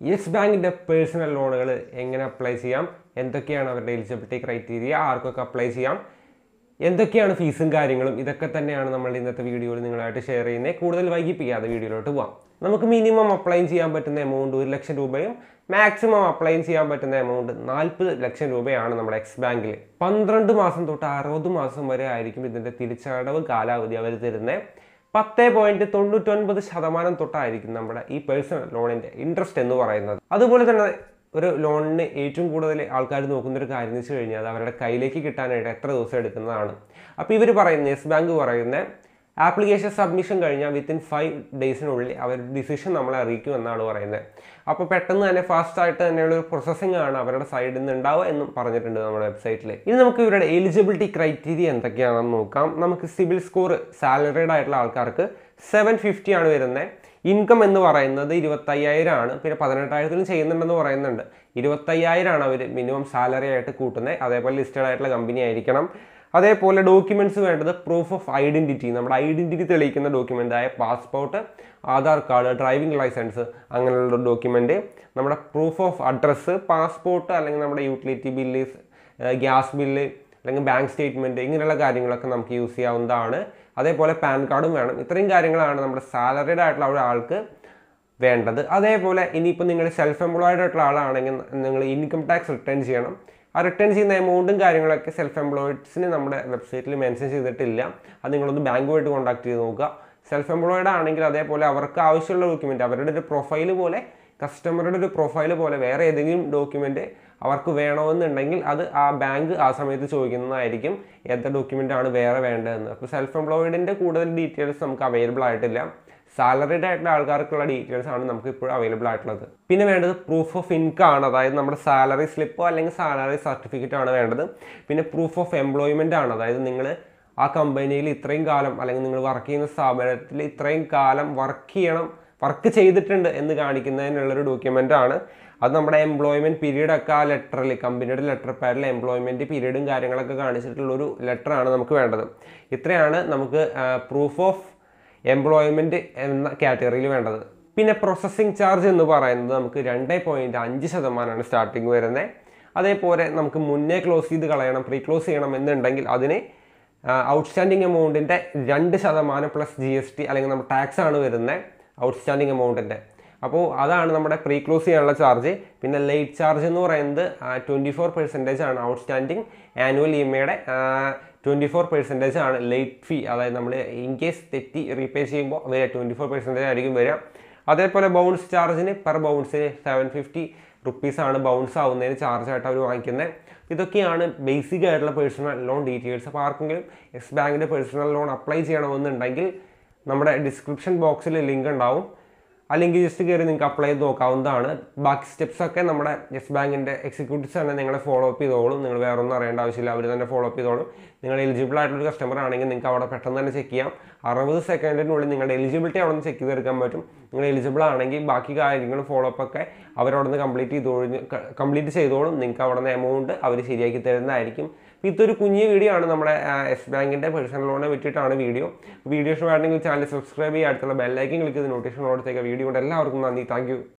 yes ബാങ്കിൻ്റെ personal ലോണുകൾ എങ്ങനെ അപ്ലൈ ചെയ്യാം എന്തൊക്കെയാണ് അവരുടെ എലിജിബിലിറ്റി ക്രൈറ്റീരിയ ആർക്കൊക്കെ അപ്ലൈ ചെയ്യാം എന്തൊക്കെയാണ് ഫീസും കാര്യങ്ങളും ഇതൊക്കെ തന്നെയാണ് നമ്മൾ ഇന്നത്തെ വീഡിയോയിൽ നിങ്ങളായിട്ട് ഷെയർ ചെയ്യുന്നത് കൂടുതൽ വൈകിപ്പിക്കാതെ വീഡിയോയിലോട്ട് പോവാം നമുക്ക് മിനിമം അപ്ലൈ ചെയ്യാൻ പറ്റുന്ന എമൗണ്ട് ഒരു ലക്ഷം രൂപയും മാക്സിമം അപ്ലൈ ചെയ്യാൻ പറ്റുന്ന എമൗണ്ട് നാൽപ്പത് ലക്ഷം രൂപയാണ് നമ്മുടെ എക്സ് ബാങ്കിൽ പന്ത്രണ്ട് മാസം തൊട്ട് അറുപത് മാസം വരെ ആയിരിക്കും ഇതിൻ്റെ തിരിച്ചടവ് കാലാവധി അവർ തരുന്നത് പത്ത് പോയിന്റ് തൊണ്ണൂറ്റൊൻപത് ശതമാനം തൊട്ടായിരിക്കും നമ്മുടെ ഈ പേഴ്സണൽ ലോണിന്റെ ഇൻട്രസ്റ്റ് എന്ന് പറയുന്നത് അതുപോലെ തന്നെ ഒരു ലോണിന് ഏറ്റവും കൂടുതൽ ആൾക്കാർ നോക്കുന്ന ഒരു കാര്യം എന്ന് വെച്ച് കഴിഞ്ഞാൽ അത് അവരുടെ കയ്യിലേക്ക് കിട്ടാനായിട്ട് എത്ര ദിവസം എടുക്കുന്നതാണ് അപ്പോൾ ഇവർ പറയുന്ന യെസ് ബാങ്ക് പറയുന്ന ആപ്ലിക്കേഷൻ സബ്മിഷൻ കഴിഞ്ഞാൽ വിത്തിൻ ഫൈവ് ഡേയ്സിനുള്ളിൽ അവർ ഡിസിഷൻ നമ്മളെ അറിയിക്കും എന്നാണ് പറയുന്നത് അപ്പോൾ പെട്ടെന്ന് തന്നെ ഫാസ്റ്റ് ആയിട്ട് തന്നെയുള്ള ഒരു പ്രോസസ്സിംഗ് ആണ് അവരുടെ സൈഡിൽ നിന്ന് ഉണ്ടാവുക എന്നും പറഞ്ഞിട്ടുണ്ട് നമ്മുടെ വെബ്സൈറ്റിൽ ഇനി നമുക്ക് ഇവരുടെ എലിജിബിലിറ്റി ക്രൈറ്റീരിയ എന്തൊക്കെയാണെന്ന് നോക്കാം നമുക്ക് സിവിൽ സ്കോർ സാലറീഡ് ആയിട്ടുള്ള ആൾക്കാർക്ക് സെവൻ ഫിഫ്റ്റി ആണ് വരുന്നത് ഇൻകം എന്ന് പറയുന്നത് ഇരുപത്തയ്യായിരം ആണ് പിന്നെ പതിനെട്ടായിരത്തിലും ചെയ്യുന്നുണ്ടെന്ന് പറയുന്നുണ്ട് ഇരുപത്തയ്യായിരമാണ് അവർ മിനിമം സാലറി ആയിട്ട് കൂട്ടുന്നത് അതേപോലെ ലിസ്റ്റഡ് ആയിട്ടുള്ള കമ്പനി ആയിരിക്കണം അതേപോലെ ഡോക്യുമെന്റ്സ് വേണ്ടത് പ്രൂഫ് ഓഫ് ഐഡന്റിറ്റി നമ്മുടെ ഐഡന്റിറ്റി തെളിയിക്കുന്ന ഡോക്യുമെന്റ് ആയ passport Aadhaar card driving licence അങ്ങനെയുള്ള ഡോക്യുമെന്റ് നമ്മുടെ പ്രൂഫ് ഓഫ് അഡ്രസ്സ് പാസ്പോർട്ട് അല്ലെങ്കിൽ നമ്മുടെ യൂട്ടിലിറ്റി ബില്ല് ഗ്യാസ് ബില്ല് അല്ലെങ്കിൽ ബാങ്ക് സ്റ്റേറ്റ്മെന്റ് ഇങ്ങനെയുള്ള കാര്യങ്ങളൊക്കെ നമുക്ക് യൂസ് ചെയ്യാവുന്നതാണ് അതേപോലെ പാൻ കാർഡും വേണം ഇത്രയും കാര്യങ്ങളാണ് നമ്മുടെ സാലറീഡ് ആയിട്ടുള്ള ഒരാൾക്ക് വേണ്ടത് അതേപോലെ ഇനിയിപ്പോൾ നിങ്ങൾ സെൽഫ് എംപ്ലോയിഡ് ആയിട്ടുള്ള ആളാണെങ്കിൽ നിങ്ങൾ ഇൻകം ടാക്സ് റിട്ടേൺ ചെയ്യണം ആ റിട്ടേൺ ചെയ്യുന്ന എമൗണ്ടും കാര്യങ്ങളൊക്കെ സെൽഫ് എംപ്ലോയിഡ്സിന് നമ്മുടെ വെബ്സൈറ്റിൽ മെൻഷൻ ചെയ്തിട്ടില്ല അത് നിങ്ങളൊന്ന് ബാങ്കുമായിട്ട് കോൺടാക്ട് ചെയ്ത് നോക്കുക സെൽഫ് എംപ്ലോയിഡ് ആണെങ്കിൽ അതേപോലെ അവർക്ക് ആവശ്യമുള്ള ഡോക്യുമെൻ്റ് അവരുടെ ഒരു പ്രൊഫൈൽ പോലെ കസ്റ്റമറുടെ ഒരു പ്രൊഫൈൽ പോലെ വേറെ ഏതെങ്കിലും ഡോക്യുമെൻ്റ് അവർക്ക് വേണമെന്നുണ്ടെങ്കിൽ അത് ആ ബാങ്ക് ആ സമയത്ത് ചോദിക്കുന്നതായിരിക്കും ഏത് ഡോക്യുമെൻ്റ് ആണ് വേറെ വേണ്ടതെന്ന് അപ്പോൾ സെൽഫ് എംപ്ലോയിഡിൻ്റെ കൂടുതൽ ഡീറ്റെയിൽസ് നമുക്ക് അവൈലബിൾ ആയിട്ടില്ല സാലറിഡ് ആയിട്ടുള്ള ആൾക്കാർക്കുള്ള ഡീറ്റെയിൽസ് ആണ് നമുക്ക് ഇപ്പോഴും അവൈലബിൾ ആയിട്ടുള്ളത് പിന്നെ വേണ്ടത് പ്രൂഫ് ഓഫ് ഇൻകം ആണ് അതായത് നമ്മുടെ സാലറി സ്ലിപ്പോ അല്ലെങ്കിൽ സാലറി സർട്ടിഫിക്കറ്റ് ആണ് വേണ്ടത് പിന്നെ പ്രൂഫ് ഓഫ് എംപ്ലോയ്മെൻ്റ് ആണ് അതായത് നിങ്ങൾ ആ കമ്പനിയിൽ ഇത്രയും കാലം അല്ലെങ്കിൽ നിങ്ങൾ വർക്ക് ചെയ്യുന്ന സ്ഥാപനത്തിൽ ഇത്രയും കാലം വർക്ക് ചെയ്യണം വർക്ക് ചെയ്തിട്ടുണ്ട് എന്ന് കാണിക്കുന്നതിനുള്ളൊരു ഡോക്യുമെൻ്റ് ആണ് അത് നമ്മുടെ എംപ്ലോയ്മെൻറ്റ് പീരീഡ് ഒക്കെ ആ ലെറ്ററിൽ കമ്പനിയുടെ ലെറ്റർ പാഡിൽ എംപ്ലോയ്മെൻറ്റ് പീരീഡും കാര്യങ്ങളൊക്കെ കാണിച്ചിട്ടുള്ള ഒരു ലെറ്ററാണ് നമുക്ക് വേണ്ടത് ഇത്രയാണ് നമുക്ക് പ്രൂഫ് ഓഫ് എംപ്ലോയ്മെൻറ്റ് എന്ന കാറ്റഗറിയിൽ വേണ്ടത് പിന്നെ പ്രോസസ്സിംഗ് ചാർജ് എന്ന് പറയുന്നത് നമുക്ക് രണ്ട് പോയിൻറ്റ് അഞ്ച് ശതമാനമാണ് സ്റ്റാർട്ടിങ് വരുന്നത് അതേപോലെ നമുക്ക് മുന്നേ ക്ലോസ് ചെയ്ത് കളയണം പ്രീ ക്ലോസ് ചെയ്യണം എന്നുണ്ടെങ്കിൽ അതിന് ഔട്ട്സ്റ്റാൻഡിങ് എമൗണ്ടിൻ്റെ രണ്ട് ശതമാനം പ്ലസ് ജി എസ് ടി അല്ലെങ്കിൽ നമ്മുടെ ടാക്സ് ആണ് വരുന്നത് ഔട്ട്സ്റ്റാൻഡിങ് എമൗണ്ടിൻ്റെ അപ്പോൾ അതാണ് നമ്മുടെ പ്രീ ക്ലോസ് ചെയ്യാനുള്ള ചാർജ് പിന്നെ ലേറ്റ് ചാർജ് എന്ന് പറയുന്നത് ട്വൻറ്റി ഫോർ പെർസെൻറ്റേജ് ആണ് ഔട്ട്സ്റ്റാൻഡിങ് ആനുവൽ ഇ എം ഐയുടെ ട്വൻറ്റി ഫോർ പെർസെൻറ്റേജ് ആണ് ലേറ്റ് ഫീ അതായത് നമ്മൾ ഇൻ കേസ് തെറ്റി റീപേ ചെയ്യുമ്പോൾ വരിക ട്വൻറ്റി ഫോർ പെർസെൻറ്റേജ് ആയിരിക്കും വരിക അതേപോലെ ബൗൺസ് ചാർജിന് പെർ ബൗൺസിന് സെവൻ ഫിഫ്റ്റി റുപ്പീസാണ് ബൗൺസ് ആവുന്നതിന് ചാർജായിട്ട് അവർ വാങ്ങിക്കുന്നത് ഇതൊക്കെയാണ് ബേസിക് ആയിട്ടുള്ള പേഴ്സണൽ ലോൺ ഡീറ്റെയിൽസ് അപ്പോൾ ആർക്കെങ്കിലും യെസ് ബാങ്കിൻ്റെ പേഴ്സണൽ ലോൺ അപ്ലൈ ചെയ്യണമെന്നുണ്ടെങ്കിൽ നമ്മുടെ ഡിസ്ക്രിപ്ഷൻ ബോക്സിൽ ലിങ്ക് ഉണ്ടാവും അല്ലെങ്കിൽ ജസ്റ്റ് കയറി നിങ്ങൾക്ക് അപ്ലൈ ചെയ്ത് നോക്കാവുന്നതാണ് ബാക്കി സ്റ്റെപ്സ് ഒക്കെ നമ്മുടെ യെസ് ബാങ്കിൻ്റെ എക്സിക്യൂട്ടീവ്സ് തന്നെ നിങ്ങളെ ഫോളോ അപ്പ് ചെയ്തോളും നിങ്ങൾ വേറെ ഒന്നും അറിയേണ്ട ആവശ്യമില്ല അവർ തന്നെ ഫോളോ അപ്പ് ചെയ്തോളും നിങ്ങൾ എലിജിബിൾ ആയിട്ടുള്ള കസ്റ്റമർ ആണെങ്കിൽ നിങ്ങൾക്ക് അവിടെ പെട്ടെന്ന് തന്നെ ചെക്ക് ചെയ്യാം അറുപത് സെക്കൻഡിനുള്ളിൽ നിങ്ങളുടെ എലിജിബിലിറ്റി അവിടെ നിന്ന് ചെക്ക് ചെയ്തെടുക്കാൻ പറ്റും നിങ്ങൾ എലിജിബിൾ ആണെങ്കിൽ ബാക്കി കാര്യങ്ങളും ഫോളോ അപ്പ് ഒക്കെ അവരവിടെ നിന്ന് കംപ്ലീറ്റ് ചെയ്തോളൂ കംപ്ലീറ്റ് ചെയ്തോളും നിങ്ങൾക്ക് അവിടെ നിന്ന് എമൗണ്ട് അവർ ശരിയാക്കി തരുന്നതായിരിക്കും ഇതൊരു കുഞ്ഞു വീഡിയോ ആണ് നമ്മുടെ എസ് ബാങ്കിൻ്റെ പേഴ്സണൽ ലോണിനെ പറ്റിയിട്ടാണ് വീഡിയോ വീഡിയോ ഇഷ്ടമാണെങ്കിൽ ചാനൽ സബ്സ്ക്രൈബ് ചെയ്യുക അടുത്തുള്ള ബെല്ലൈക്കൻ ക്ലിക്ക് ചെയ്ത് നോട്ടിഫിക്കേഷൻ കൊടുത്തേക്കുക വീഡിയോ കൊണ്ട് എല്ലാവർക്കും നന്ദി താങ്ക്